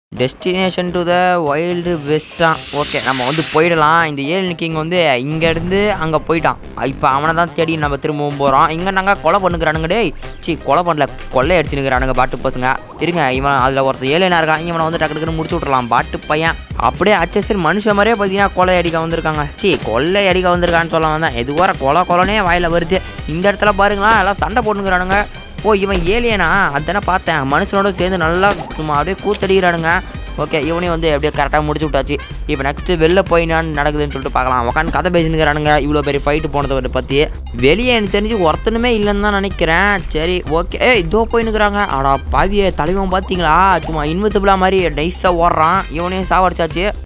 destination to the wild வெஸ்டா okay நம்ம வந்து போயிடலாம் இந்த ஏழு கிங் வந்து இங்கேருந்து அங்கே போயிட்டான் இப்போ அவனை தான் தேடி நம்ம திரும்பவும் போகிறோம் இங்கே நாங்கள் கொலை பண்ணுக்கிறானுங்க டேய் சி கொலை பண்ணல கொள்ளை அடிச்சுனுக்கிறானுங்க பாட்டு பசங்க இருங்க இவன் அதில் ஒருத்தர் ஏழைனா இருக்கான் இவனை வந்து டக்கு டக்குன்னு முடிச்சு விட்றலாம் பாட்டு பையன் அப்படியே அச்சசர் மனுஷன் மாதிரியே பார்த்தீங்கன்னா கொள்ளை அடிக்க வந்திருக்காங்க சி கொள்ளை அடிக்க வந்திருக்கான்னு சொல்ல வந்தேன் எது வர கொலை கொலனே வாயில் வருது இந்த இடத்துல பாருங்களா எல்லாம் சண்டை போட்டுக்கிறானுங்க ஓ இவன் ஏலியனா அதானே பார்த்தேன் மனுஷனோட சேர்ந்து நல்லா சும்மா அப்படியே கூத்தடிக்கிறானுங்க ஓகே இவனையும் வந்து அப்படியே கரெக்டாக முடிச்சு விட்டாச்சு இப்போ நெக்ஸ்ட்டு வெளில போய் என்ன நடக்குதுன்னு சொல்லிட்டு பார்க்கலாம் உட்காந்து கதை பேசினுக்கிறானுங்க இவ்வளோ பெரிய ஃபைட்டு போனதை பற்றி வெளியே எனக்கு தெரிஞ்சு ஒருத்தனுமே இல்லைன்னு தான் நினைக்கிறேன் சரி ஓகே ஏ இதோ போயினுக்கிறாங்க ஆடா பாவியே தலைவன் பார்த்தீங்களா சும்மா இன்விசிபிளாக மாதிரி நைஸாக ஓடுறான் இவனையும் சாவடிச்சாச்சு